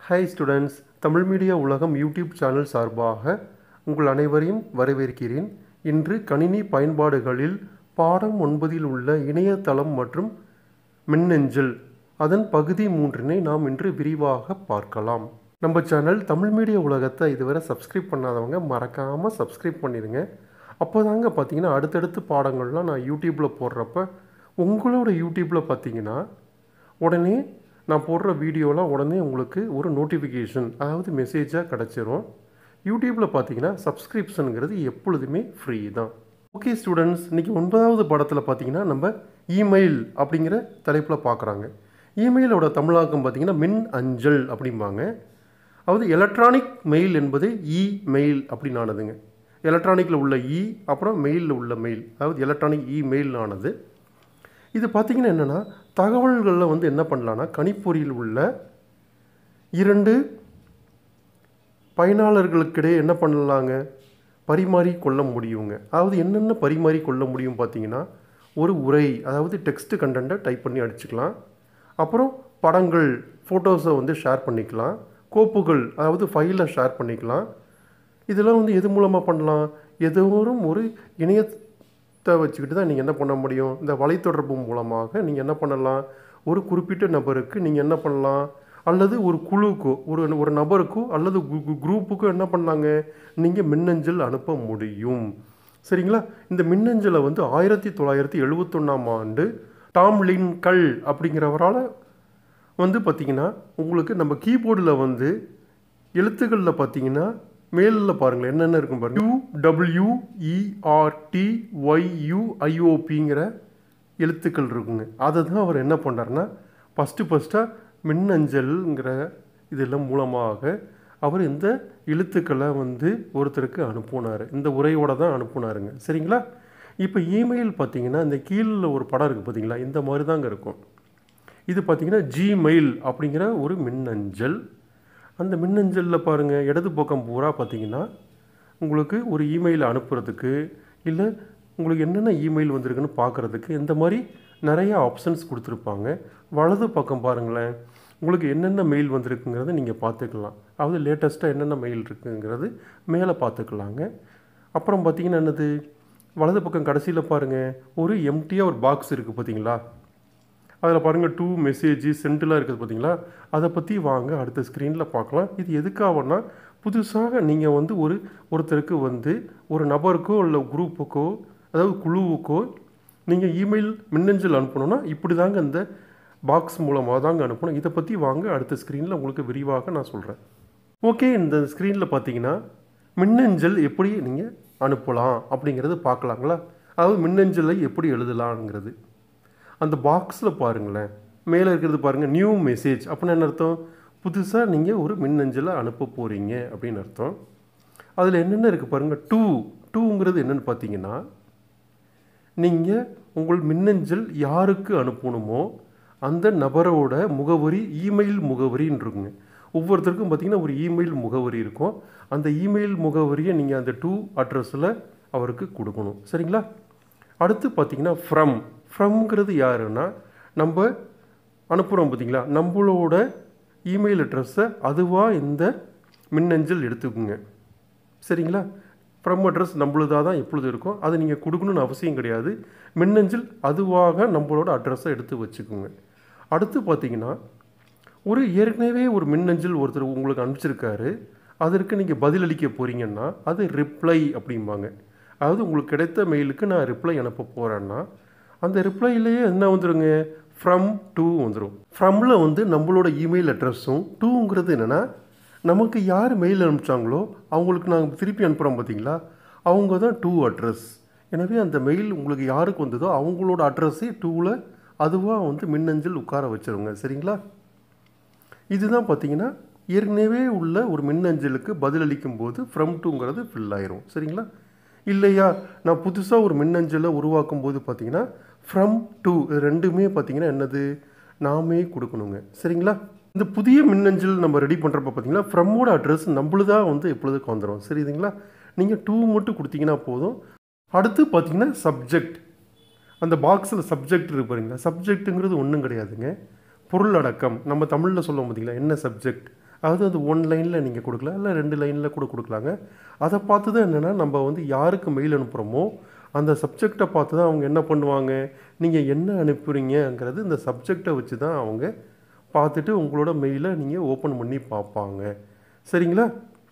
hi students Tamil media Ulagam YouTube channel சார்பாக உங்கள் அனைவரையும் வரவேற்கிறேன் இன்று கணினி பயன்பாடுகளில் பாடம் ஒன்பதில் உள்ள இணையதளம் மற்றும் மின்னஞ்சல் அதன் பகுதி மூன்றினை நாம் இன்று விரிவாக பார்க்கலாம் நம்ம சேனல் தமிழ் மீடியா உலகத்தை இதுவரை சப்ஸ்கிரைப் பண்ணாதவங்க மறக்காமல் சப்ஸ்கிரைப் பண்ணிடுங்க அப்போ தாங்க பார்த்தீங்கன்னா அடுத்தடுத்து பாடங்கள்லாம் நான் யூடியூப்பில் போடுறப்ப உங்களோட யூடியூப்பில் பார்த்தீங்கன்னா உடனே நான் போடுற வீடியோலாம் உடனே உங்களுக்கு ஒரு நோட்டிஃபிகேஷன் அதாவது மெசேஜாக கிடச்சிரும் யூடியூப்பில் பார்த்தீங்கன்னா சப்ஸ்கிரிப்ஷனுங்கிறது எப்பொழுதுமே ஃப்ரீ தான் ஓகே ஸ்டூடெண்ட்ஸ் இன்றைக்கி ஒன்பதாவது படத்தில் பார்த்தீங்கன்னா நம்ம இமெயில் அப்படிங்கிற தலைப்பில் பார்க்குறாங்க இமெயிலோட தமிழாக்கம் பார்த்தீங்கன்னா மின் அஞ்சல் அப்படிம்பாங்க அதாவது எலக்ட்ரானிக் மெயில் என்பது இ மெயில் அப்படின்னு ஆனதுங்க எலக்ட்ரானிக்கில் உள்ள இ அப்புறம் மெயிலில் உள்ள மெயில் அதாவது எலக்ட்ரானிக் இ மெயில் ஆனது இது பார்த்திங்கன்னா என்னென்னா தகவல்களில் வந்து என்ன பண்ணலான்னா கணிப்பொறியில் உள்ள இரண்டு பயனாளர்களுக்கிடையே என்ன பண்ணலாங்க பரிமாறி கொள்ள முடியுங்க அதாவது என்னென்ன பரிமாறி கொள்ள முடியும் பார்த்தீங்கன்னா ஒரு உரை அதாவது டெக்ஸ்ட் கண்டென்ட்டை டைப் பண்ணி அடிச்சுக்கலாம் அப்புறம் படங்கள் ஃபோட்டோஸை வந்து ஷேர் பண்ணிக்கலாம் கோப்புகள் அதாவது ஃபைலை ஷேர் பண்ணிக்கலாம் இதெல்லாம் வந்து எது மூலமாக பண்ணலாம் எதோறும் ஒரு இணையத்தை வச்சுக்கிட்டு தான் நீங்கள் என்ன பண்ண முடியும் இந்த வலைத்தொடர்பு மூலமாக நீங்கள் என்ன பண்ணலாம் ஒரு குறிப்பிட்ட நபருக்கு நீங்கள் என்ன பண்ணலாம் அல்லது ஒரு குழுக்கோ ஒரு ஒரு நபருக்கோ அல்லது குரூப்புக்கோ என்ன பண்ணலாங்க நீங்கள் மின்னஞ்சல் அனுப்ப முடியும் சரிங்களா இந்த மின்னஞ்சலை வந்து ஆயிரத்தி தொள்ளாயிரத்தி எழுபத்தொன்னாம் ஆண்டு டாம் லின்கல் அப்படிங்கிறவரால் வந்து பார்த்திங்கன்னா உங்களுக்கு நம்ம கீபோர்டில் வந்து எழுத்துக்களில் பார்த்தீங்கன்னா மேலில் பாருங்களேன் என்னென்ன இருக்கும் பாருங்கள் யூ டபிள்யூ இஆர்டி ஒய்யூ ஐஓபிங்கிற எழுத்துக்கள் இருக்குங்க அதை தான் அவர் என்ன பண்ணுறாருன்னா ஃபஸ்ட்டு ஃபஸ்ட்டாக மின்னஞ்சல்ங்கிற இதெல்லாம் மூலமாக அவர் இந்த எழுத்துக்களை வந்து ஒருத்தருக்கு அனுப்புனார் இந்த உரையோட தான் அனுப்புனாருங்க சரிங்களா இப்போ இமெயில் பார்த்தீங்கன்னா இந்த கீழில் ஒரு படம் இருக்குது பார்த்தீங்களா இந்த மாதிரி தாங்க இருக்கும் இது பார்த்தீங்கன்னா ஜிமெயில் அப்படிங்கிற ஒரு மின்னஞ்சல் அந்த மின்னஞ்சலில் பாருங்கள் இடது பக்கம் பூரா பார்த்தீங்கன்னா உங்களுக்கு ஒரு இமெயில் அனுப்புறதுக்கு இல்லை உங்களுக்கு என்னென்ன இமெயில் வந்திருக்குன்னு பார்க்குறதுக்கு இந்த மாதிரி நிறைய ஆப்ஷன்ஸ் கொடுத்துருப்பாங்க வலது பக்கம் பாருங்களேன் உங்களுக்கு என்னென்ன மெயில் வந்திருக்குங்கிறத நீங்கள் பார்த்துக்கலாம் அதாவது லேட்டஸ்ட்டாக என்னென்ன மெயில் இருக்குங்கிறது மேலே பார்த்துக்கலாங்க அப்புறம் பார்த்தீங்கன்னா என்னது வலது பக்கம் கடைசியில் பாருங்கள் ஒரு எம்டியாக ஒரு பாக்ஸ் இருக்குது பார்த்தீங்களா அதில் பாருங்கள் டூ மெசேஜ் சென்டெலாம் இருக்குது பார்த்தீங்களா அதை பற்றி வாங்க அடுத்த ஸ்க்ரீனில் பார்க்கலாம் இது எதுக்காகனா புதுசாக நீங்கள் வந்து ஒரு ஒருத்தருக்கு வந்து ஒரு நபருக்கோ இல்லை குரூப்புக்கோ அதாவது குழுவுக்கோ நீங்கள் இமெயில் மின்னஞ்சல் அனுப்பணுன்னா இப்படி தாங்க இந்த பாக்ஸ் மூலமாக தாங்க அனுப்பணும் இதை பற்றி வாங்க அடுத்த ஸ்க்ரீனில் உங்களுக்கு விரிவாக நான் சொல்கிறேன் ஓகே இந்த ஸ்க்ரீனில் பார்த்தீங்கன்னா மின்னஞ்சல் எப்படி நீங்கள் அனுப்பலாம் அப்படிங்கிறது பார்க்கலாங்களா அதாவது மின்னஞ்சலை எப்படி எழுதலாங்கிறது அந்த பாக்ஸில் பாருங்களேன் மேலே இருக்கிறது பாருங்கள் நியூ மெசேஜ் அப்படின்னு என்ன அர்த்தம் புதுசாக நீங்கள் ஒரு மின்னஞ்சலை அனுப்ப போகிறீங்க அப்படின்னு அர்த்தம் அதில் என்னென்ன இருக்குது பாருங்கள் டூ டூங்கிறது என்னென்னு பார்த்தீங்கன்னா நீங்கள் உங்கள் மின்னஞ்சல் யாருக்கு அனுப்பணுமோ அந்த நபரோட முகவரி இமெயில் முகவரின்னு இருக்குங்க ஒவ்வொருத்தருக்கும் பார்த்தீங்கன்னா ஒரு இமெயில் முகவரி இருக்கும் அந்த இமெயில் முகவரியை நீங்கள் அந்த டூ அட்ரஸில் அவருக்கு கொடுக்கணும் சரிங்களா அடுத்து பார்த்தீங்கன்னா ஃப்ரம் ஃப்ரம்ங்கிறது யாருன்னா நம்ம அனுப்புகிறோம் பார்த்தீங்களா நம்மளோட இமெயில் அட்ரஸை அதுவாக இந்த மின்னஞ்சல் எடுத்துக்குங்க சரிங்களா ஃப்ரம் அட்ரஸ் நம்மளதாக தான் எப்பொழுது இருக்கும் அதை நீங்கள் கொடுக்கணும்னு அவசியம் கிடையாது மின்னஞ்சல் அதுவாக நம்மளோட அட்ரஸை எடுத்து வச்சுக்கோங்க அடுத்து பார்த்தீங்கன்னா ஒரு ஏற்கனவே ஒரு மின்னஞ்சல் ஒருத்தர் உங்களுக்கு அனுப்பிச்சிருக்காரு அதற்கு நீங்கள் பதிலளிக்க போகிறீங்கன்னா அது ரிப்ளை அப்படிம்பாங்க அதாவது உங்களுக்கு கிடைத்த மெயிலுக்கு நான் ரிப்ளை அனுப்ப போகிறேன்னா அந்த ரிப்ளைலேயே என்ன வந்துடுங்க ஃப்ரம் டூ வந்துடும் ஃப்ரம்மில் வந்து நம்மளோட இமெயில் அட்ரஸும் டூங்கிறது என்னென்னா நமக்கு யார் மெயில் அனுப்பிச்சாங்களோ அவங்களுக்கு நாங்கள் திருப்பி அனுப்புகிறோம் பார்த்தீங்களா அவங்க தான் டூ அட்ரஸ் எனவே அந்த மெயில் உங்களுக்கு யாருக்கு வந்ததோ அவங்களோட அட்ரஸே டூவில் அதுவாக வந்து மின்னஞ்சல் உட்கார வச்சுருங்க சரிங்களா இதுதான் பார்த்தீங்கன்னா ஏற்கனவே உள்ள ஒரு மின்னஞ்சலுக்கு பதிலளிக்கும் போது ஃப்ரம் டூங்கிறது ஃபில் ஆயிரும் சரிங்களா இல்லையா நான் புதுசாக ஒரு மின்னஞ்சலை உருவாக்கும் போது பார்த்தீங்கன்னா ஃப்ரம் டூ ரெண்டுமே பார்த்தீங்கன்னா என்னது நாமே கொடுக்கணுங்க சரிங்களா இந்த புதிய மின்னஞ்சல் நம்ம ரெடி பண்ணுறப்ப பார்த்தீங்கன்னா ஃப்ரம்மோட அட்ரஸ் நம்மளுதான் வந்து எப்பொழுதுக்கு வந்துடும் சரிதுங்களா நீங்கள் டூ மட்டும் கொடுத்தீங்கன்னா போதும் அடுத்து பார்த்தீங்கன்னா சப்ஜெக்ட் அந்த பாக்ஸில் சப்ஜெக்ட் இருக்கு பாருங்களா சப்ஜெக்ட்டுங்கிறது ஒன்றும் கிடையாதுங்க பொருள் அடக்கம் நம்ம தமிழில் சொல்லுவோம் பார்த்தீங்களா என்ன சப்ஜெக்ட் அதாவது அது ஒன் லைனில் நீங்கள் கொடுக்கலாம் இல்லை ரெண்டு லைனில் கூட கொடுக்கலாங்க அதை பார்த்து தான் என்னென்னா நம்ம வந்து யாருக்கு மெயில் அனுப்புகிறோமோ அந்த சப்ஜெக்டை பார்த்து தான் அவங்க என்ன பண்ணுவாங்க நீங்கள் என்ன அனுப்புகிறீங்கங்கிறது இந்த சப்ஜெக்டை வச்சு தான் அவங்க பார்த்துட்டு உங்களோட மெயிலை நீங்கள் ஓப்பன் பண்ணி பார்ப்பாங்க சரிங்களா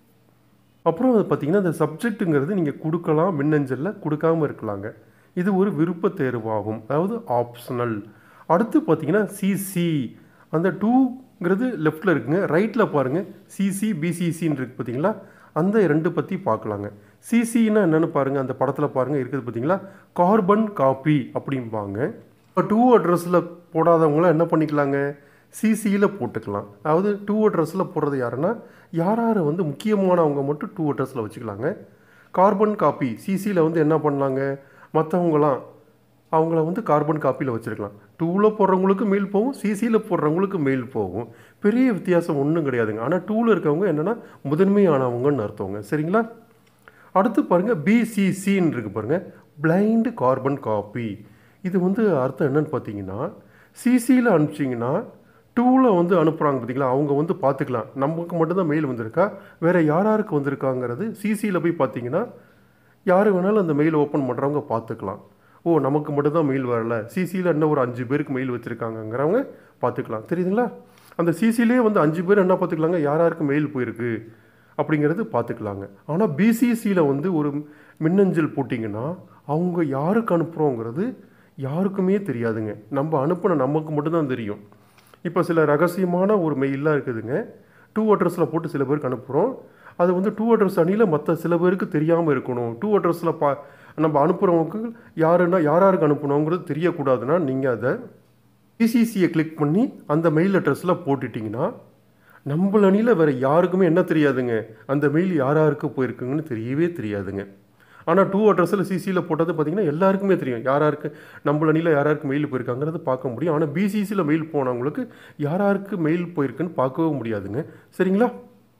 அப்புறம் அது பார்த்தீங்கன்னா இந்த சப்ஜெக்ட்டுங்கிறது நீங்கள் கொடுக்கலாம் மின்னஞ்சலில் கொடுக்காம இருக்கலாங்க இது ஒரு விருப்ப தேர்வாகும் அதாவது ஆப்ஷனல் அடுத்து பார்த்தீங்கன்னா சிசி அந்த டூங்கிறது லெஃப்டில் இருக்குங்க ரைட்டில் பாருங்கள் சிசி பிசிசின்னு இருக்குது பார்த்தீங்களா அந்த ரெண்டு பற்றி பார்க்கலாங்க சிசின்னா என்னென்னு பாருங்கள் அந்த படத்தில் பாருங்கள் இருக்குது பார்த்தீங்களா கார்பன் காப்பி அப்படிம்பாங்க இப்போ டூ அட்ரஸில் போடாதவங்களாம் என்ன பண்ணிக்கலாங்க சிசியில் போட்டுக்கலாம் அதாவது டூ அட்ரஸில் போடுறது யாருன்னா யார் யார் வந்து முக்கியமானவங்க மட்டும் டூ அட்ரஸில் வச்சுக்கலாங்க கார்பன் காப்பி சிசியில் வந்து என்ன பண்ணலாங்க மற்றவங்களாம் அவங்கள வந்து கார்பன் காப்பியில் வச்சுருக்கலாம் டூவில் போடுறவங்களுக்கு மெயில் போகும் சிசியில் போடுறவங்களுக்கு மெயில் போகும் பெரிய வித்தியாசம் ஒன்றும் கிடையாதுங்க ஆனால் டூவில் இருக்கவங்க என்னென்னா முதன்மையானவங்கன்னு அர்த்தவங்க சரிங்களா அடுத்து பாருங்கள் பிசிசின்னு இருக்குது பாருங்கள் பிளைண்டு கார்பன் காப்பி இது வந்து அர்த்தம் என்னன்னு பார்த்தீங்கன்னா சிசியில் அனுப்பிச்சிங்கன்னா டூவில் வந்து அனுப்புகிறாங்க பார்த்தீங்களா அவங்க வந்து பார்த்துக்கலாம் நமக்கு மட்டும்தான் மெயில் வந்திருக்கா வேறு யார் யாருக்கு வந்திருக்காங்கிறது சிசியில் போய் பார்த்தீங்கன்னா யார் வேணாலும் அந்த மெயில் ஓப்பன் பண்ணுறவங்க பார்த்துக்கலாம் ஓ நமக்கு மட்டும்தான் மெயில் வரல சிசியில் இன்னும் ஒரு அஞ்சு பேருக்கு மெயில் வச்சுருக்காங்கங்கிறவங்க பார்த்துக்கலாம் தெரியுதுங்களா அந்த சிசிலே வந்து அஞ்சு பேர் என்ன பார்த்துக்கலாங்க யார் யாருக்கு மெயில் போயிருக்கு அப்படிங்கிறது பார்த்துக்கலாங்க ஆனால் பிசிசியில் வந்து ஒரு மின்னஞ்சல் போட்டிங்கன்னா அவங்க யாருக்கு அனுப்புகிறோங்கிறது யாருக்குமே தெரியாதுங்க நம்ம அனுப்பின நமக்கு மட்டும்தான் தெரியும் இப்போ சில ரகசியமான ஒரு மெயிலாம் இருக்குதுங்க டூ அட்ரஸில் போட்டு சில பேருக்கு அனுப்புகிறோம் அது வந்து டூ அட்ரஸ் அணியில் மற்ற சில பேருக்கு தெரியாமல் இருக்கணும் டூ அட்ரஸில் பா நம்ம அனுப்புகிறவங்களுக்கு யாருன்னா யார் யாருக்கு அனுப்பணுங்கிறது தெரியக்கூடாதுன்னா நீங்கள் அதை பிசிசியை கிளிக் பண்ணி அந்த மெயில் அட்ரஸில் போட்டுட்டிங்கன்னா நம்மள அணியில் வேறு யாருக்குமே என்ன தெரியாதுங்க அந்த மெயில் யார் யாருக்கு போயிருக்குங்கன்னு தெரியவே தெரியாதுங்க ஆனால் டூ அட்ரஸில் சிசியில் போட்டது பார்த்தீங்கன்னா எல்லாருக்குமே தெரியும் யார் யாருக்கு நம்மள அணியில் யார் யாருக்கு மெயில் போயிருக்காங்கிறது பார்க்க முடியும் ஆனால் பிசிசியில் மெயில் போனவங்களுக்கு யார் யாருக்கு மெயில் போயிருக்குன்னு பார்க்கவே முடியாதுங்க சரிங்களா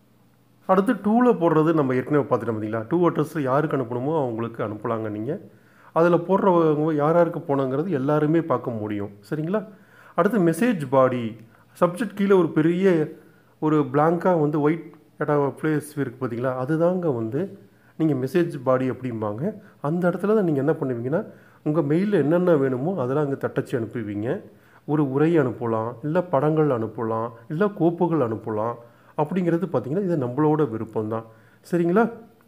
அடுத்து டூவில் போடுறது நம்ம ஏற்கனவே பார்த்துட்டோம் பார்த்தீங்களா டூ அட்ரஸ் யாருக்கு அனுப்பணுமோ அவங்களுக்கு அனுப்பலாங்க நீங்கள் அதில் போடுறவங்க யார் யாருக்கு போனங்கிறது எல்லாருமே பார்க்க முடியும் சரிங்களா அடுத்து மெசேஜ் பாடி சப்ஜெக்ட் கீழே ஒரு பெரிய ஒரு பிளாங்காக வந்து ஒயிட் பிளேஸ் இருக்குது பார்த்தீங்களா அதுதாங்க வந்து நீங்கள் மெசேஜ் பாடி அப்படிம்பாங்க அந்த இடத்துல தான் நீங்கள் என்ன பண்ணுவீங்கன்னா உங்கள் மெயிலில் என்னென்ன வேணுமோ அதெல்லாம் அங்கே தட்டச்சு அனுப்புவீங்க ஒரு உரை அனுப்பலாம் இல்லை படங்கள் அனுப்பலாம் இல்லை கோப்புகள் அனுப்பலாம் அப்படிங்கிறது பார்த்தீங்கன்னா இது நம்மளோட விருப்பம் தான் சரிங்களா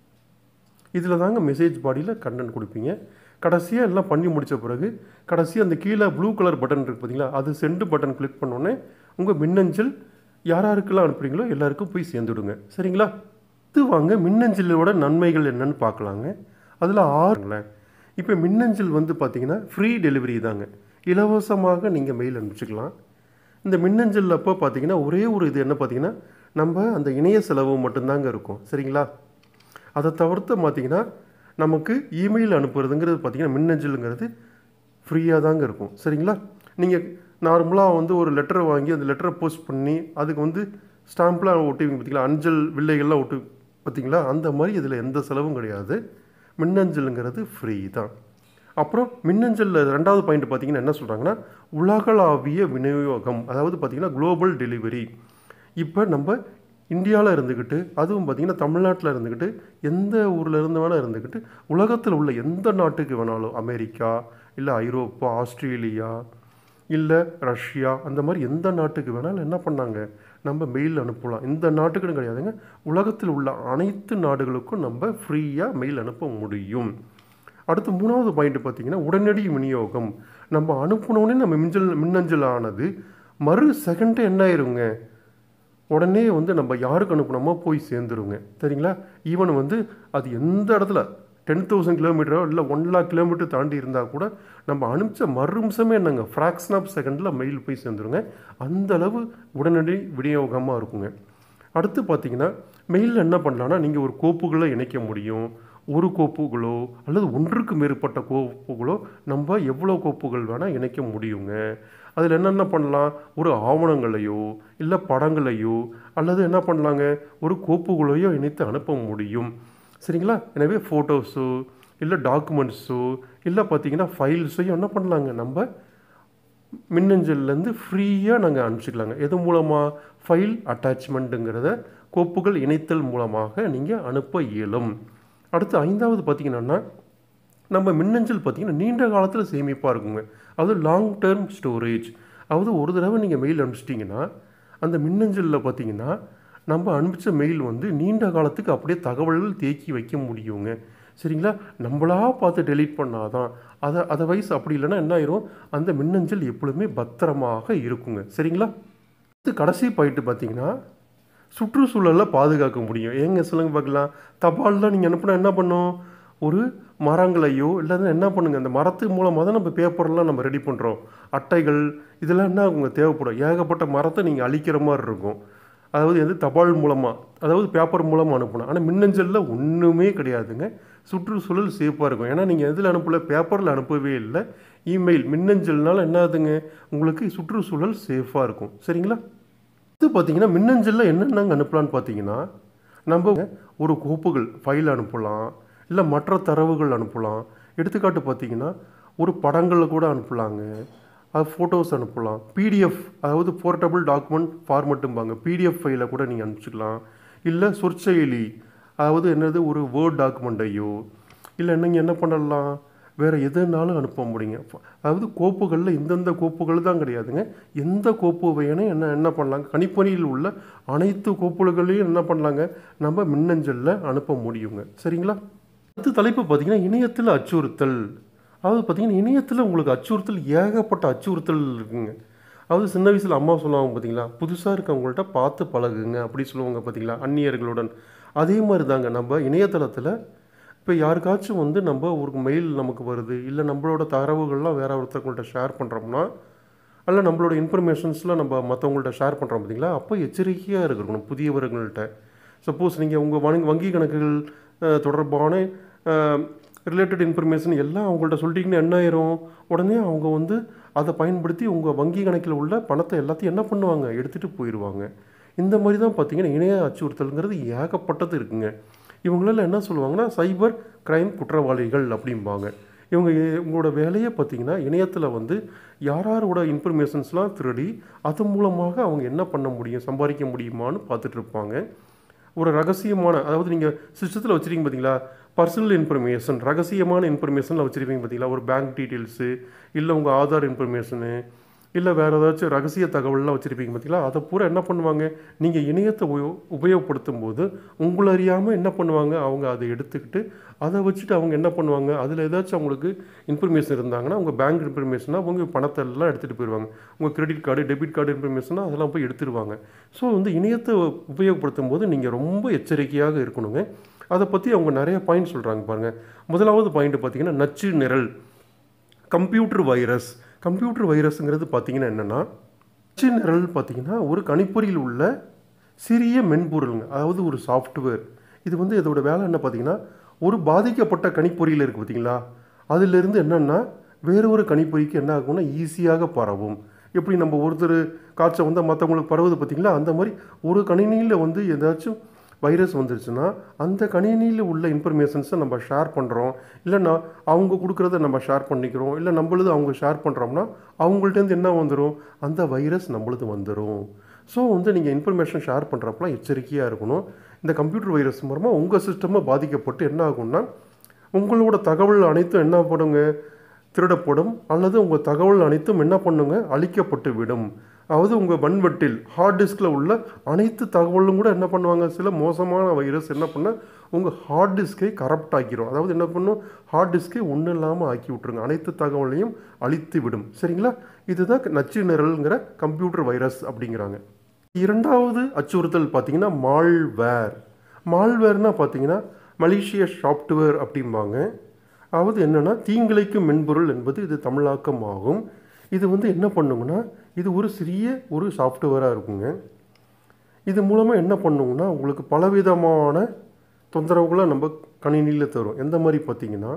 இதில் தாங்க மெசேஜ் பாடியில் கண்டென்ட் கொடுப்பீங்க கடைசியாக எல்லாம் பண்ணி முடித்த பிறகு கடைசியாக அந்த கீழே ப்ளூ கலர் பட்டன் இருக்குது பார்த்தீங்களா அது சென்டு பட்டன் கிளிக் பண்ணோன்னே உங்கள் மின்னஞ்சல் யார் யாருக்கெல்லாம் அனுப்புறீங்களோ எல்லாருக்கும் போய் சேர்ந்துடுங்க சரிங்களா இது வாங்க மின்னஞ்சலோட நன்மைகள் என்னன்னு பார்க்கலாங்க அதில் ஆறுங்களேன் இப்போ மின்னஞ்சல் வந்து பார்த்தீங்கன்னா ஃப்ரீ டெலிவரி தாங்க இலவசமாக நீங்கள் மெயில் அனுப்பிச்சிக்கலாம் இந்த மின்னஞ்சல் அப்போ பார்த்தீங்கன்னா ஒரே ஒரு இது என்ன பார்த்தீங்கன்னா நம்ம அந்த இணைய செலவு மட்டும்தாங்க இருக்கும் சரிங்களா அதை தவிர்த்து பார்த்தீங்கன்னா நமக்கு இமெயில் அனுப்புறதுங்கிறது பார்த்தீங்கன்னா மின்னஞ்சலுங்கிறது ஃப்ரீயாக தாங்க இருக்கும் சரிங்களா நீங்கள் நார்மலாக வந்து ஒரு லெட்டரை வாங்கி அந்த லெட்டரை போஸ்ட் பண்ணி அதுக்கு வந்து ஸ்டாம்ப்லாம் ஒட்டுவீங்க பார்த்தீங்களா அஞ்சல் வில்லைகள்லாம் ஒட்டு பார்த்தீங்களா அந்த மாதிரி இதில் எந்த செலவும் கிடையாது மின்னஞ்சலுங்கிறது ஃப்ரீ தான் அப்புறம் மின்னஞ்சலில் ரெண்டாவது பாயிண்ட் பார்த்தீங்கன்னா என்ன சொல்கிறாங்கன்னா உலகளாவிய விநியோகம் அதாவது பார்த்தீங்கன்னா குளோபல் டெலிவரி இப்போ நம்ம இந்தியாவில் இருந்துக்கிட்டு அதுவும் பார்த்திங்கன்னா தமிழ்நாட்டில் இருந்துக்கிட்டு எந்த ஊரில் இருந்து வேணால் இருந்துக்கிட்டு உலகத்தில் உள்ள எந்த நாட்டுக்கு வேணாலும் அமெரிக்கா இல்லை ஐரோப்பா ஆஸ்திரேலியா இல்லை ரஷ்யா அந்த மாதிரி எந்த நாட்டுக்கு வேணாலும் என்ன பண்ணாங்க நம்ம மெயில் அனுப்பலாம் இந்த நாட்டுக்குன்னு கிடையாதுங்க உலகத்தில் உள்ள அனைத்து நாடுகளுக்கும் நம்ம ஃப்ரீயாக மெயில் அனுப்ப முடியும் அடுத்து மூணாவது பாயிண்ட் பார்த்தீங்கன்னா உடனடி விநியோகம் நம்ம அனுப்பினோடனே நம்ம மின்னஞ்சல் மின்னஞ்சல் ஆனது மறு செகண்டே என்ன ஆயிருங்க உடனே வந்து நம்ம யாருக்கு அனுப்புனோமோ போய் சேர்ந்துருங்க சரிங்களா ஈவன் வந்து அது எந்த இடத்துல டென் தௌசண்ட் கிலோமீட்டரோ இல்லை ஒன் லேக் கிலோமீட்டர் தாண்டி இருந்தால் கூட நம்ம அனுப்பிச்ச மறுநிமிஷமே என்னங்க ஃப்ராக்ஷன் ஆஃப் செகண்டில் மெயில் போய் சேர்ந்துருங்க அந்த அளவு உடனடி விநியோகமாக இருக்குங்க அடுத்து பார்த்தீங்கன்னா மெயிலில் என்ன பண்ணலான்னா நீங்கள் ஒரு கோப்புகளை இணைக்க முடியும் ஒரு கோப்புகளோ அல்லது ஒன்றுக்கு மேற்பட்ட கோப்புகளோ நம்ம எவ்வளோ கோப்புகள் வேணால் இணைக்க முடியுங்க அதில் என்னென்ன பண்ணலாம் ஒரு ஆவணங்களையோ இல்லை படங்களையோ அல்லது என்ன பண்ணலாங்க ஒரு கோப்புகளையோ இணைத்து அனுப்ப முடியும் சரிங்களா எனவே ஃபோட்டோஸோ இல்லை டாக்குமெண்ட்ஸோ இல்லை பார்த்தீங்கன்னா ஃபைல்ஸையும் என்ன பண்ணலாங்க நம்ம மின்னஞ்சல்லேருந்து ஃப்ரீயாக நாங்கள் அனுப்பிச்சிக்கலாங்க எது மூலமாக ஃபைல் அட்டாச்மெண்ட்டுங்கிறத கோப்புகள் இணைத்தல் மூலமாக நீங்கள் அனுப்ப இயலும் அடுத்து ஐந்தாவது பார்த்தீங்கன்னா நம்ம மின்னஞ்சல் பார்த்தீங்கன்னா நீண்ட காலத்தில் சேமிப்பாக இருக்குங்க அது லாங் டேர்ம் ஸ்டோரேஜ் அதாவது ஒரு தடவை நீங்கள் மெயில் அனுப்பிச்சிட்டிங்கன்னா அந்த மின்னஞ்சலில் பார்த்தீங்கன்னா நம்ம அனுப்பிச்ச மெயில் வந்து நீண்ட காலத்துக்கு அப்படியே தகவல்கள் தேக்கி வைக்க முடியுங்க சரிங்களா நம்மளா பார்த்து டெலீட் பண்ணாதான் அதை அதை வயசு அப்படி இல்லைன்னா என்ன ஆயிரும் அந்த மின்னஞ்சல் எப்பொழுதுமே பத்திரமாக இருக்குங்க சரிங்களா இது கடைசி பாயிண்ட் பார்த்தீங்கன்னா சுற்றுச்சூழலை பாதுகாக்க முடியும் ஏங்க சொல்லுங்க பார்க்கலாம் தபால்லாம் நீங்கள் அனுப்புனா என்ன பண்ணும் ஒரு மரங்களையோ இல்லைன்னா என்ன பண்ணுங்க அந்த மரத்து மூலமாக தான் நம்ம பேப்பர்லாம் நம்ம ரெடி பண்ணுறோம் அட்டைகள் இதெல்லாம் என்ன ஆகுங்க தேவைப்படும் ஏகப்பட்ட மரத்தை நீங்கள் அழிக்கிற மாதிரி இருக்கும் அதாவது எது தபால் மூலமாக அதாவது பேப்பர் மூலமாக அனுப்பணும் ஆனால் மின்னஞ்சலில் ஒன்றுமே கிடையாதுங்க சுற்றுச்சூழல் சேஃபாக இருக்கும் ஏன்னா நீங்கள் எதில் அனுப்பல பேப்பரில் அனுப்பவே இல்லை இமெயில் மின்னஞ்சல்னால என்ன ஆகுதுங்க உங்களுக்கு சுற்றுச்சூழல் சேஃபாக இருக்கும் சரிங்களா இது பார்த்தீங்கன்னா மின்னஞ்சலில் என்னென்னங்க அனுப்பலான்னு பார்த்தீங்கன்னா நம்ம ஒரு கோப்புகள் ஃபைல் அனுப்பலாம் இல்லை மற்ற தரவுகள் அனுப்பலாம் எடுத்துக்காட்டு பார்த்தீங்கன்னா ஒரு படங்களை கூட அனுப்பலாங்க அது ஃபோட்டோஸ் அனுப்பலாம் பிடிஎஃப் அதாவது போர்ட்டபிள் டாக்குமெண்ட் ஃபார்மெட்டும்பாங்க பிடிஎஃப் ஃபைலை கூட நீங்கள் அனுப்பிச்சிக்கலாம் இல்லை சொற்செயலி அதாவது என்னது ஒரு வேர்ட் டாக்குமெண்ட்டையோ இல்லை நீங்கள் என்ன பண்ணலாம் வேறு எதுனாலும் அனுப்ப முடியுங்க அதாவது கோப்புகளில் இந்தந்த கோப்புகள் தான் கிடையாதுங்க எந்த கோப்பு வேணும் என்ன என்ன பண்ணலாங்க கணிப்பொறியில் உள்ள அனைத்து கோப்புகளையும் என்ன பண்ணலாங்க நம்ம மின்னஞ்சலில் அனுப்ப முடியுங்க சரிங்களா அடுத்த தலைப்பு பார்த்தீங்கன்னா இணையத்தில் அச்சுறுத்தல் அதாவது பார்த்தீங்கன்னா இணையத்தில் உங்களுக்கு அச்சுறுத்தல் ஏகப்பட்ட அச்சுறுத்தல் இருக்குங்க அதாவது சின்ன வயசில் அம்மா சொல்லுவாங்க பார்த்தீங்களா புதுசாக இருக்கவங்கள்ட்ட பார்த்து பழகுங்க அப்படி சொல்லுவாங்க பார்த்தீங்களா அந்நியர்களுடன் அதே மாதிரி தாங்க நம்ம இணையதளத்தில் இப்போ யாருக்காச்சும் வந்து நம்ம ஒரு மெயில் நமக்கு வருது இல்லை நம்மளோட தரவுகள்லாம் வேற ஒருத்தவங்கள்ட்ட ஷேர் பண்ணுறோம்னா அல்ல நம்மளோட இன்ஃபர்மேஷன்ஸ்லாம் நம்ம மற்றவங்கள்ட்ட ஷேர் பண்ணுறோம் பார்த்தீங்களா அப்போ எச்சரிக்கையாக இருக்கணும் புதியவர்கள்ட்ட சப்போஸ் நீங்கள் உங்கள் வங்கி வங்கி கணக்குகள் அஹ், தொடர்பான ரிலேட்டட் இன்ஃபர்மேஷன் எல்லாம் அவங்கள்ட்ட சொல்லிட்டீங்கன்னா என்ன ஆயிரும் உடனே அவங்க வந்து அதை பயன்படுத்தி உங்கள் வங்கி கணக்கில் உள்ள பணத்தை எல்லாத்தையும் என்ன பண்ணுவாங்க எடுத்துகிட்டு போயிடுவாங்க இந்த மாதிரி தான் பார்த்தீங்கன்னா இணைய அச்சுறுத்தல்ங்கிறது ஏகப்பட்டது இருக்குங்க இவங்களெல்லாம் என்ன சொல்லுவாங்கன்னா சைபர் கிரைம் குற்றவாளிகள் அப்படிம்பாங்க இவங்க எ- உங்களோட வேலையை பார்த்தீங்கன்னா இணையத்தில் வந்து யார் யாரோட இன்ஃபர்மேஷன்ஸ்லாம் திருடி அது மூலமாக அவங்க என்ன பண்ண முடியும் சம்பாதிக்க முடியுமான்னு பார்த்துட்டு இருப்பாங்க ஒரு ரகசியமான அதாவது நீங்கள் சிஸ்டத்தில் வச்சுருக்கீங்க பார்த்தீங்களா பர்சனல் இன்ஃபர்மேஷன் ரகசியமான இன்ஃபர்மேஷனில் வச்சுருப்பீங்க பார்த்தீங்களா ஒரு பேங்க் டீட்டெயில்ஸு இல்லை உங்கள் ஆதார் இன்ஃபர்மேஷனு இல்லை வேறு ஏதாச்சும் ரகசிய தகவல்லாம் வச்சுருப்பீங்க பார்த்தீங்களா அதை பூரா என்ன பண்ணுவாங்க நீங்கள் இணையத்தை உபயோ உபயோகப்படுத்தும் போது உங்களை அறியாமல் என்ன பண்ணுவாங்க அவங்க அதை எடுத்துக்கிட்டு அதை வச்சுட்டு அவங்க என்ன பண்ணுவாங்க அதில் ஏதாச்சும் அவங்களுக்கு இன்ஃபர்மேஷன் இருந்தாங்கன்னா உங்கள் பேங்க் இன்ஃபர்மேஷனாக அவங்க பணத்தை எல்லாம் எடுத்துகிட்டு போயிடுவாங்க உங்கள் கிரெடிட் கார்டு டெபிட் கார்டு இன்ஃபர்மேஷனாக அதெல்லாம் போய் எடுத்துருவாங்க ஸோ வந்து இணையத்தை உபயோகப்படுத்தும் போது நீங்கள் ரொம்ப எச்சரிக்கையாக இருக்கணுங்க அதை பற்றி அவங்க நிறைய பாயிண்ட் சொல்கிறாங்க பாருங்கள் முதலாவது பாயிண்ட் பார்த்தீங்கன்னா நச்சு நிரல் கம்ப்யூட்டர் வைரஸ் கம்ப்யூட்டர் வைரஸ்ங்கிறது பார்த்தீங்கன்னா என்னென்னா நச்சு நிரல் பார்த்தீங்கன்னா ஒரு கணிப்பொறியில் உள்ள சிறிய மென்பொருளுங்க அதாவது ஒரு சாஃப்ட்வேர் இது வந்து இதோட வேலை என்ன பார்த்தீங்கன்னா ஒரு பாதிக்கப்பட்ட கணிப்பொறியில் இருக்குது பார்த்தீங்களா அதிலிருந்து என்னென்னா வேற ஒரு கணிப்பொறிக்கு என்ன ஆகும்னா ஈஸியாக பரவும் எப்படி நம்ம ஒருத்தர் காய்ச்சல் வந்தால் மற்றவங்களுக்கு பரவுது பார்த்தீங்களா அந்த மாதிரி ஒரு கணினியில் வந்து ஏதாச்சும் வைரஸ் வந்துருச்சுன்னா அந்த கணினியில் உள்ள இன்ஃபர்மேஷன்ஸை நம்ம ஷேர் பண்ணுறோம் இல்லைன்னா அவங்க கொடுக்குறத நம்ம ஷேர் பண்ணிக்கிறோம் இல்லை நம்மளது அவங்க ஷேர் பண்ணுறோம்னா அவங்கள்ட்டேருந்து என்ன வந்துடும் அந்த வைரஸ் நம்மளது வந்துடும் ஸோ வந்து நீங்கள் இன்ஃபர்மேஷன் ஷேர் பண்ணுறப்பலாம் எச்சரிக்கையாக இருக்கணும் இந்த கம்ப்யூட்டர் வைரஸ் மூலமாக உங்கள் சிஸ்டமாக பாதிக்கப்பட்டு என்ன ஆகும்னா உங்களோட தகவல் அனைத்தும் என்ன பண்ணுங்க திருடப்படும் அல்லது உங்கள் தகவல் அனைத்தும் என்ன பண்ணுங்க அழிக்கப்பட்டு விடும் அதாவது உங்கள் வன்வெட்டில் ஹார்ட் டிஸ்கில் உள்ள அனைத்து தகவலும் கூட என்ன பண்ணுவாங்க சில மோசமான வைரஸ் என்ன பண்ண உங்கள் ஹார்ட் டிஸ்கை கரப்ட் ஆக்கிரும் அதாவது என்ன பண்ணும் ஹார்ட் டிஸ்கை ஒன்றும் இல்லாமல் ஆக்கி விட்ருங்க அனைத்து தகவலையும் அழித்து விடும் சரிங்களா இதுதான் நச்சு நிரல்ங்கிற கம்ப்யூட்டர் வைரஸ் அப்படிங்கிறாங்க இரண்டாவது அச்சுறுத்தல் பார்த்தீங்கன்னா மால்வேர் மால்வேர்னா பார்த்தீங்கன்னா மலேசிய சாஃப்ட்வேர் அப்படிம்பாங்க அதாவது என்னென்னா தீங்கிழைக்கும் மென்பொருள் என்பது இது தமிழாக்கம் ஆகும் இது வந்து என்ன பண்ணுங்கன்னா இது ஒரு சிறிய ஒரு சாஃப்ட்வேராக இருக்குங்க இது மூலமாக என்ன பண்ணுங்கன்னா உங்களுக்கு பலவிதமான தொந்தரவுகளை நம்ம கணினியில் தரும் எந்த மாதிரி பார்த்தீங்கன்னா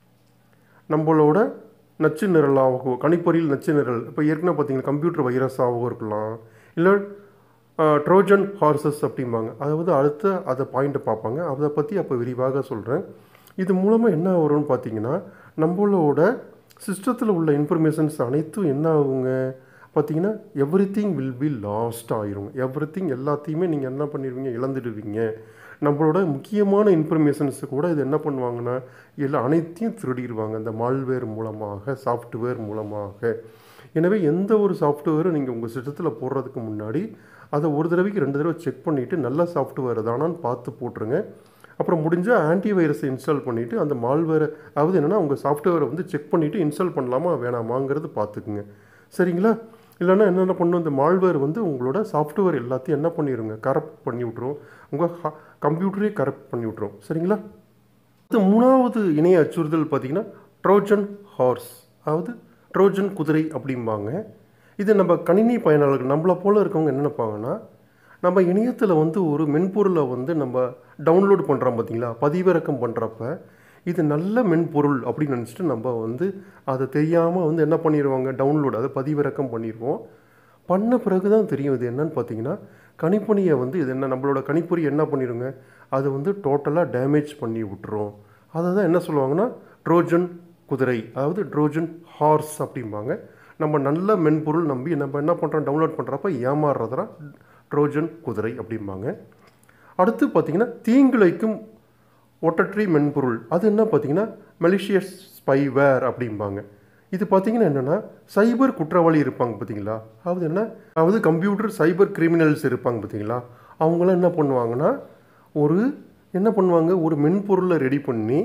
நம்மளோட நச்சு நிரலாகவோ கணிப்பொறியில் நச்சு நிரல் இப்போ ஏற்கனவே பார்த்தீங்கன்னா கம்ப்யூட்டர் வைரஸாகவும் இருக்கலாம் இல்லை ட்ரோஜன் ஹார்சஸ் அப்படிம்பாங்க அதாவது அடுத்த அதை பாயிண்ட்டை பார்ப்பாங்க அதை பற்றி அப்போ விரிவாக சொல்கிறேன் இது மூலமாக என்ன வரும்னு பார்த்தீங்கன்னா நம்மளோட சிஸ்டத்தில் உள்ள இன்ஃபர்மேஷன்ஸ் அனைத்தும் என்ன ஆகுங்க பார்த்தீங்கன்னா everything will be lost ஆயிரும் எவ்ரி திங் எல்லாத்தையுமே நீங்கள் என்ன பண்ணிடுவீங்க இழந்துடுவீங்க நம்மளோட முக்கியமான இன்ஃபர்மேஷன்ஸ் கூட இது என்ன பண்ணுவாங்கன்னா எல்லா அனைத்தையும் திருடிடுவாங்க இந்த மால்வேர் மூலமாக சாஃப்ட்வேர் மூலமாக எனவே எந்த ஒரு சாஃப்ட்வேரும் நீங்கள் உங்கள் சிஸ்டத்தில் போடுறதுக்கு முன்னாடி அதை ஒரு தடவைக்கு ரெண்டு தடவை செக் பண்ணிவிட்டு நல்ல சாஃப்ட்வேர் தானான்னு பார்த்து போட்டுருங்க அப்புறம் முடிஞ்சால் ஆன்டி வைரஸை இன்ஸ்டால் பண்ணிவிட்டு அந்த மால்வேரை அதாவது என்னென்னா உங்கள் சாஃப்ட்வேரை வந்து செக் பண்ணிவிட்டு இன்ஸ்டால் பண்ணலாமா வேணாமாங்கிறது பார்த்துக்குங்க சரிங்களா இல்லைன்னா என்னென்ன பண்ணும் இந்த மால்வேர் வந்து உங்களோட சாஃப்ட்வேர் எல்லாத்தையும் என்ன பண்ணிடுங்க கரப்ட் பண்ணி விட்ரும் உங்கள் கம்ப்யூட்டரே கரப்ட் பண்ணி விட்ரும் சரிங்களா அடுத்து மூணாவது இணைய அச்சுறுத்தல் பார்த்தீங்கன்னா ட்ரோஜன் ஹார்ஸ் அதாவது ட்ரோஜன் குதிரை அப்படிம்பாங்க இது நம்ம கணினி பயனாளர்கள் நம்மளை போல் இருக்கவங்க என்ன நினைப்பாங்கன்னா நம்ம இணையத்தில் வந்து ஒரு மென்பொருளை வந்து நம்ம டவுன்லோட் பண்ணுறோம் பார்த்தீங்களா பதிவிறக்கம் பண்ணுறப்ப இது நல்ல மென்பொருள் அப்படின்னு நினச்சிட்டு நம்ம வந்து அதை தெரியாமல் வந்து என்ன பண்ணிடுவாங்க டவுன்லோட் அதை பதிவிறக்கம் பண்ணிடுவோம் பண்ண பிறகு தான் தெரியும் இது என்னன்னு பார்த்தீங்கன்னா கணிப்பொறியை வந்து இது என்ன நம்மளோட கணிப்பொறி என்ன பண்ணிடுங்க அது வந்து டோட்டலாக டேமேஜ் பண்ணி விட்டுரும் அதை தான் என்ன சொல்லுவாங்கன்னா ட்ரோஜன் குதிரை அதாவது ட்ரோஜன் ஹார்ஸ் அப்படிம்பாங்க நம்ம நல்ல மென்பொருள் நம்பி நம்ம என்ன பண்ணுறோம் டவுன்லோட் பண்ணுறப்ப ஏமாறுறதுனா ட்ரோஜன் குதிரை அப்படிம்பாங்க அடுத்து பார்த்தீங்கன்னா தீங்கிழைக்கும் ஒட்டற்றி மென்பொருள் அது என்ன பார்த்தீங்கன்னா மெலிஷியஸ் ஸ்பைவேர் அப்படிம்பாங்க இது பார்த்தீங்கன்னா என்னென்னா சைபர் குற்றவாளி இருப்பாங்க பார்த்தீங்களா அதாவது என்ன அதாவது கம்ப்யூட்டர் சைபர் கிரிமினல்ஸ் இருப்பாங்க பார்த்தீங்களா அவங்களாம் என்ன பண்ணுவாங்கன்னா ஒரு என்ன பண்ணுவாங்க ஒரு மென்பொருளை ரெடி பண்ணி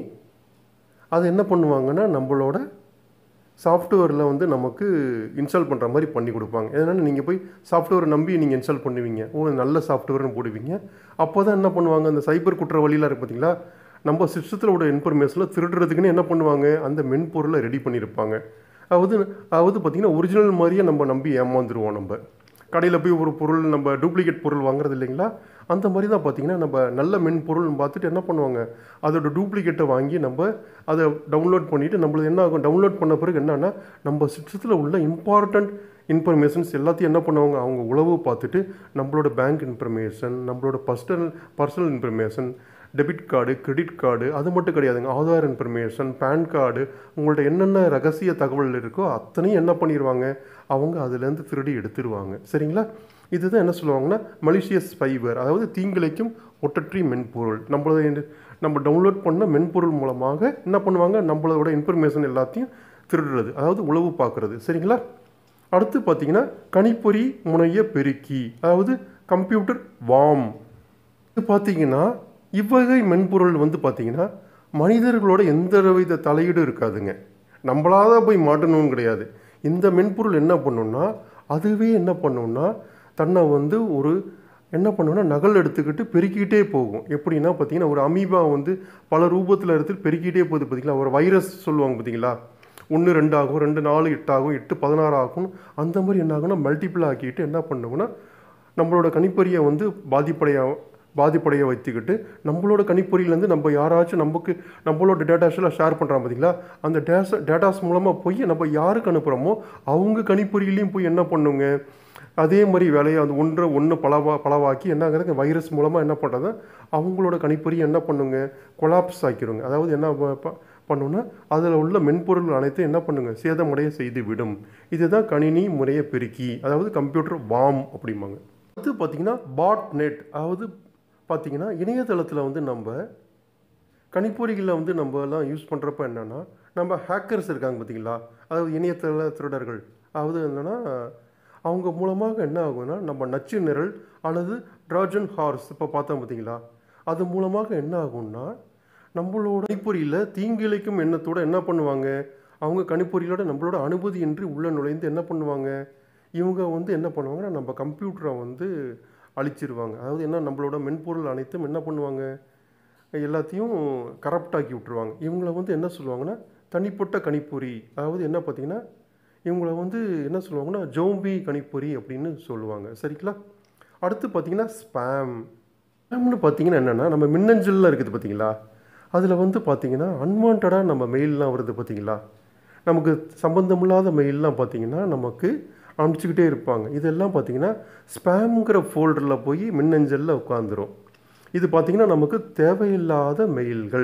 அதை என்ன பண்ணுவாங்கன்னா நம்மளோட சாஃப்ட்வேரில் வந்து நமக்கு இன்ஸ்டால் பண்ணுற மாதிரி பண்ணி கொடுப்பாங்க ஏன்னா நீங்கள் போய் சாஃப்ட்வேரை நம்பி நீங்கள் இன்ஸ்டால் பண்ணுவீங்க ஓ இது நல்ல சாஃப்ட்வேர்னு போடுவீங்க அப்போ தான் என்ன பண்ணுவாங்க அந்த சைபர் குற்றவாளிலாம் இருக்கு பார்த்தீங்களா நம்ம சிஸ்டத்தில் உள்ள இன்ஃபர்மேஷனில் திருடுறதுக்குன்னு என்ன பண்ணுவாங்க அந்த மென்பொருளை ரெடி பண்ணியிருப்பாங்க அதாவது அதாவது பார்த்திங்கன்னா ஒரிஜினல் மாதிரியே நம்ம நம்பி ஏமாந்துருவோம் நம்ம கடையில் போய் ஒரு பொருள் நம்ம டூப்ளிகேட் பொருள் வாங்குறது இல்லைங்களா அந்த மாதிரி தான் பார்த்தீங்கன்னா நம்ம நல்ல மென்பொருள்னு பார்த்துட்டு என்ன பண்ணுவாங்க அதோட டூப்ளிகேட்டை வாங்கி நம்ம அதை டவுன்லோட் பண்ணிவிட்டு நம்மளுக்கு என்ன ஆகும் டவுன்லோட் பண்ண பிறகு என்னன்னா நம்ம சிஸ்டத்தில் உள்ள இம்பார்ட்டண்ட் இன்ஃபர்மேஷன்ஸ் எல்லாத்தையும் என்ன பண்ணுவாங்க அவங்க உளவு பார்த்துட்டு நம்மளோட பேங்க் இன்ஃபர்மேஷன் நம்மளோட personal personal information debit card credit card அது மட்டும் கிடையாதுங்க ஆதார் இன்ஃபர்மேஷன் பேன் கார்டு உங்கள்ட்ட என்னென்ன ரகசிய தகவல் இருக்கோ அத்தனையும் என்ன பண்ணிடுவாங்க அவங்க அதுலேருந்து திருடி எடுத்துருவாங்க சரிங்களா இதுதான் என்ன சொல்லுவாங்கன்னா மலிஷியஸ் ஃபைபர் அதாவது தீங்கிழைக்கும் ஒட்டற்றி மென்பொருள் நம்மளோட இந்த- நம்ம டவுன்லோட் பண்ண மென்பொருள் மூலமாக என்ன பண்ணுவாங்க நம்மளோட இன்ஃபர்மேஷன் எல்லாத்தையும் திருடுறது அதாவது உளவு பார்க்குறது சரிங்களா அடுத்து பார்த்தீங்கன்னா கணிப்பொறி முனைய பெருக்கி அதாவது கம்ப்யூட்டர் வாம் இது பார்த்தீங்கன்னா இவ்வகை மென்பொருள் வந்து பார்த்தீங்கன்னா மனிதர்களோட எந்த வித தலையீடும் இருக்காதுங்க நம்மளாத போய் மாட்டணும்னு கிடையாது இந்த மென்பொருள் என்ன பண்ணும்னா அதுவே என்ன பண்ணும்னா தன்னை வந்து ஒரு என்ன பண்ணுன்னா நகல் எடுத்துக்கிட்டு பெருக்கிக்கிட்டே போகும் எப்படின்னா பார்த்தீங்கன்னா ஒரு அமீபா வந்து பல ரூபத்தில் எடுத்து பெருக்கிட்டே போகுது பார்த்தீங்களா ஒரு வைரஸ் சொல்லுவாங்க பார்த்தீங்களா ஒன்று ரெண்டு ஆகும் ரெண்டு நாலு எட்டு ஆகும் எட்டு பதினாறு ஆகும் அந்த மாதிரி என்ன ஆகும்னா மல்டிபிள் ஆக்கிட்டு என்ன பண்ணுவோம்னா நம்மளோட கணிப்பொறியை வந்து பாதிப்படைய பாதிப்படைய வைத்துக்கிட்டு நம்மளோட கணிப்பொறியிலேருந்து நம்ம யாராச்சும் நமக்கு நம்மளோட டேட்டாஸ் எல்லாம் ஷேர் பண்ணுறாங்க பார்த்தீங்களா அந்த டேஸ் டேட்டாஸ் மூலமாக போய் நம்ம யாருக்கு அனுப்புகிறோமோ அவங்க கணிப்பொறியிலையும் போய் என்ன பண்ணுங்க அதே மாதிரி வேலையை அந்த ஒன்றை ஒன்று பலவா பலவாக்கி என்ன ஆகுறது வைரஸ் மூலமாக என்ன பண்ணுறது அவங்களோட கணிப்பொறியை என்ன பண்ணுங்க கொலாப்ஸ் ஆக்கிடுங்க அதாவது என்ன ப- ப- பண்ணுன்னா அதில் உள்ள மென்பொருள் அனைத்தும் என்ன பண்ணுங்க சேதமடைய செய்து விடும் இதுதான் கணினி முறையை பெருக்கி அதாவது கம்ப்யூட்டர் வாம் அப்படிம்பாங்க அடுத்து பார்த்தீங்கன்னா பாட் நெட் அதாவது பார்த்தீங்கன்னா இணையதளத்தில் வந்து நம்ம கணிப்பொறிகளில் வந்து நம்ம எல்லாம் யூஸ் பண்ணுறப்ப என்னென்னா நம்ம ஹேக்கர்ஸ் இருக்காங்க பார்த்தீங்களா அதாவது இணையதள திருடர்கள் அதாவது என்னென்னா அவங்க மூலமாக என்ன ஆகும்னா நம்ம நச்சு நிரல் அல்லது ட்ராஜன் ஹார்ஸ் இப்போ பார்த்தோம் பார்த்தீங்களா அது மூலமாக என்ன ஆகும்னா நம்மளோட கணிப்பொறியில் தீங்கிழைக்கும் எண்ணத்தோட என்ன பண்ணுவாங்க அவங்க கணிப்பொறியோட நம்மளோட அனுமதியின்றி உள்ளே நுழைந்து என்ன பண்ணுவாங்க இவங்க வந்து என்ன பண்ணுவாங்கன்னா நம்ம கம்ப்யூட்டரை வந்து அழிச்சிருவாங்க அதாவது என்ன நம்மளோட மென்பொருள் அனைத்தும் என்ன பண்ணுவாங்க எல்லாத்தையும் கரப்ட் ஆக்கி விட்டுருவாங்க இவங்கள வந்து என்ன சொல்லுவாங்கன்னா தனிப்பட்ட கணிப்பொறி அதாவது என்ன பார்த்தீங்கன்னா இவங்கள வந்து என்ன சொல்லுவாங்கன்னா ஜோம்பி கணிப்பொறி அப்படின்னு சொல்லுவாங்க சரிங்களா அடுத்து பார்த்தீங்கன்னா ஸ்பேம் ஸ்பேம்னு பார்த்தீங்கன்னா என்னென்னா நம்ம மின்னஞ்சலில் இருக்குது பார்த்தீங்களா அதில் வந்து பார்த்தீங்கன்னா அன்வான்டாக நம்ம மெயிலெலாம் வருது பார்த்தீங்களா நமக்கு சம்பந்தமில்லாத மெயிலெலாம் பார்த்தீங்கன்னா நமக்கு அனுப்பிச்சிக்கிட்டே இருப்பாங்க இதெல்லாம் பார்த்தீங்கன்னா ஸ்பேம்ங்கிற ஃபோல்டரில் போய் மின்னஞ்சலில் உட்காந்துரும் இது பார்த்தீங்கன்னா நமக்கு தேவையில்லாத மெயில்கள்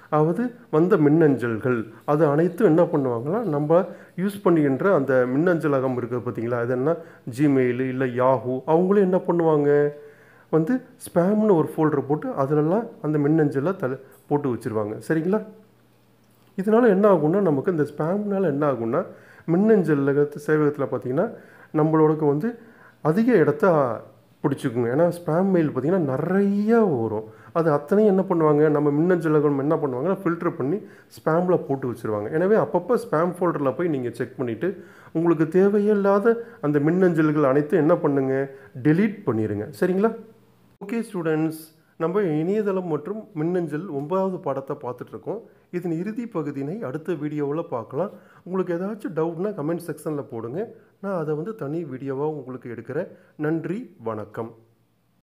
அதாவது வந்த மின்னஞ்சல்கள் அது அனைத்தும் என்ன பண்ணுவாங்கன்னா நம்ம யூஸ் பண்ணுகின்ற அந்த மின்னஞ்சலகம் இருக்குது பார்த்தீங்களா அது என்ன ஜிமெயில் இல்லை யாஹூ அவங்களும் என்ன பண்ணுவாங்க வந்து ஸ்பேம்னு ஒரு ஃபோல்டர் போட்டு அதிலெல்லாம் அந்த மின்னஞ்சலை தலை போட்டு வச்சுருவாங்க சரிங்களா இதனால் என்ன ஆகும்னா நமக்கு இந்த ஸ்பேம்னால என்ன ஆகும்னா மின்னஞ்சல் சேவகத்தில் பார்த்தீங்கன்னா நம்மளோடக்கு வந்து அதிக இடத்த பிடிச்சிக்குங்க ஏன்னா ஸ்பேம் மெயில் பார்த்திங்கன்னா நிறையா வரும் அது அத்தனையும் என்ன பண்ணுவாங்க நம்ம மின்னஞ்சலகம் என்ன பண்ணுவாங்கன்னா ஃபில்டர் பண்ணி ஸ்பேமில் போட்டு வச்சுருவாங்க எனவே அப்பப்போ ஸ்பேம் ஃபோல்டரில் போய் நீங்கள் செக் பண்ணிவிட்டு உங்களுக்கு தேவையில்லாத அந்த மின்னஞ்சல்கள் அனைத்தும் என்ன பண்ணுங்கள் டெலீட் பண்ணிடுங்க சரிங்களா ஓகே ஸ்டூடெண்ட்ஸ் நம்ம இணையதளம் மற்றும் மின்னஞ்சல் ஒன்பதாவது பாடத்தை பார்த்துட்ருக்கோம் இதன் இறுதி பகுதியினை அடுத்த வீடியோவில் பார்க்கலாம் உங்களுக்கு ஏதாச்சும் டவுட்னா கமெண்ட் செக்ஷனில் போடுங்க நான் அதை வந்து தனி வீடியோவாக உங்களுக்கு எடுக்கிறேன் நன்றி வணக்கம்